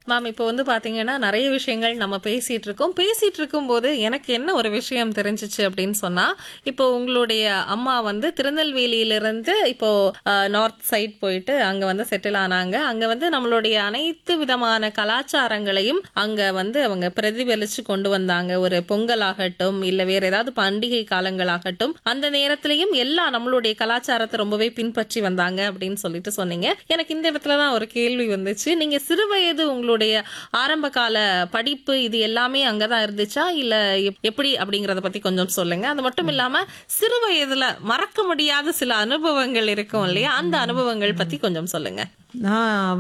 ma'am இப்போ வந்து பாத்தீங்கன்னா நிறைய விஷயங்கள் நம்ம பேசிட்டு இருக்கோம் பேசிட்டு இருக்கும்போது எனக்கு என்ன ஒரு விஷயம் தெரிஞ்சிச்சு அப்படின்னு சொன்னா இப்போ உங்களுடைய அம்மா வந்து திருநெல்வேலியிலிருந்து இப்போ நார்த் சைட் போயிட்டு அங்க வந்து செட்டில் ஆனாங்க அங்க வந்து நம்மளுடைய அனைத்து விதமான கலாச்சாரங்களையும் அங்க வந்து அவங்க பிரதிபலிச்சு கொண்டு வந்தாங்க ஒரு பொங்கல் ஆகட்டும் இல்ல வேற ஏதாவது பண்டிகை காலங்களாகட்டும் அந்த நேரத்திலையும் எல்லா நம்மளுடைய கலாச்சாரத்தை ரொம்பவே பின்பற்றி வந்தாங்க அப்படின்னு சொல்லிட்டு சொன்னீங்க எனக்கு இந்த இடத்துல தான் ஒரு கேள்வி வந்துச்சு நீங்க சிறு வயது உங்களுடைய ஆரம்ப கால படிப்பு இது எல்லாமே அங்கதான் இருந்துச்சா இல்ல எப்- எப்படி அப்படிங்கறத பத்தி கொஞ்சம் சொல்லுங்க அது மட்டும் இல்லாம சிறு வயதுல மறக்க முடியாத சில அனுபவங்கள் இருக்கும் இல்லையா அந்த அனுபவங்கள் பத்தி கொஞ்சம் சொல்லுங்க நான்